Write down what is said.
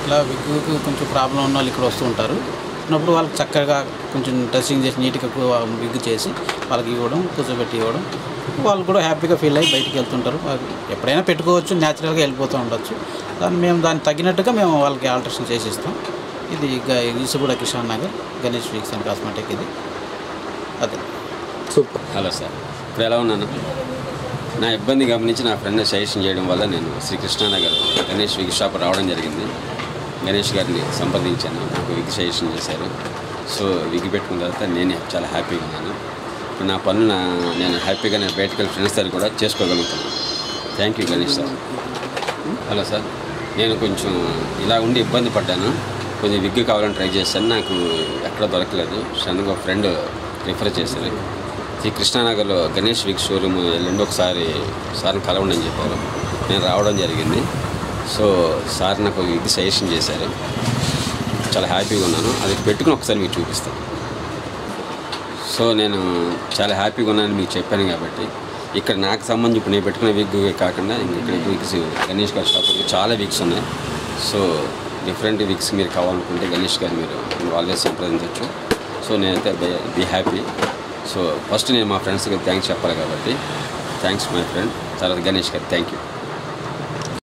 ఇలా విగ్గుకి కొంచెం ప్రాబ్లం ఉన్న వాళ్ళు ఇక్కడ వస్తూ ఉంటారు ఉన్నప్పుడు వాళ్ళకి చక్కగా కొంచెం డ్రెస్సింగ్ చేసి నీట్గా విగ్గు చేసి వాళ్ళకి ఇవ్వడం కూర్చోబెట్టి ఇవ్వడం వాళ్ళు కూడా హ్యాపీగా ఫీల్ అయ్యి బయటికి వెళ్తుంటారు వాళ్ళు ఎప్పుడైనా పెట్టుకోవచ్చు న్యాచురల్గా వెళ్ళిపోతూ ఉండొచ్చు దాన్ని మేము దానికి తగినట్టుగా మేము వాళ్ళకి ఆల్టరేషన్ చేసి ఇస్తాం ఇది గ- ఈసుగూడ Kishan Nagar Ganesh wigs and cosmetic ఇది అదే సూపర్ హలో సార్ ఇప్పుడు ఎలా ఉన్నాను నా ఇబ్బంది గమనించి నా ఫ్రెండ్ సజెషన్ చేయడం వల్ల నేను శ్రీ కృష్ణానగర్ గణేష్ విగ్ షాప్ రావడం జరిగింది గణేష్ గారిని సంప్రదించాను నాకు విగ్ సజెషన్ చేశారు సో విగ్ పెట్టుకున్న తర్వాత నేను చాలా హ్యాపీగా ఉన్నాను ఇప్పుడు నా పనులు నా నేను హ్యాపీగా నేను బయటకు వెళ్ళి ఫ్రెండ్స్ దగ్గర కూడా చేసుకోగలుగుతున్నాను thank you Ganesh sir hello sir నేను కొంచెం ఇలా ఉండి ఇబ్బంది పడ్డాను కొంచెం విగ్ కావాలని ట్రై చేశాను నాకు ఎక్కడ దొరకలేదు సడన్గా ఒక ఫ్రెండ్ రిఫర్ చేశారు ఈ కృష్ణానగర్లో గణేష్ విగ్ షోరూమ్ వెళ్ళండి ఒకసారి సార్ని కలవండి అని చెప్పారు నేను రావడం జరిగింది సో సార్ నాకు విగ్ సజెషన్ చేశారు చాలా హ్యాపీగా ఉన్నాను అది పెట్టుకుని ఒకసారి మీకు చూపిస్తాను సో నేను చాలా హ్యాపీగా ఉన్నానని మీకు చెప్పాను కాబట్టి ఇక్కడ నాకు సంబంధించి ఇప్పుడు నేను పెట్టుకునే విగ్ కాకుండా ఇంక ఇక్కడ విగ్స్ గణేష్ గారి షాప్కి చాలా విగ్స్ ఉన్నాయి సో డిఫరెంట్ విగ్స్ మీరు కావాలనుకుంటే గణేష్ గారు మీరు వాళ్ళే సంప్రదించవచ్చు సో నేనైతే బి హ్యాపీ సో ఫస్ట్ నేను మా ఫ్రెండ్స్కి థ్యాంక్స్ చెప్పాలి కాబట్టి థ్యాంక్స్ మై ఫ్రెండ్ తర్వాత గణేష్ గారు థ్యాంక్ యూ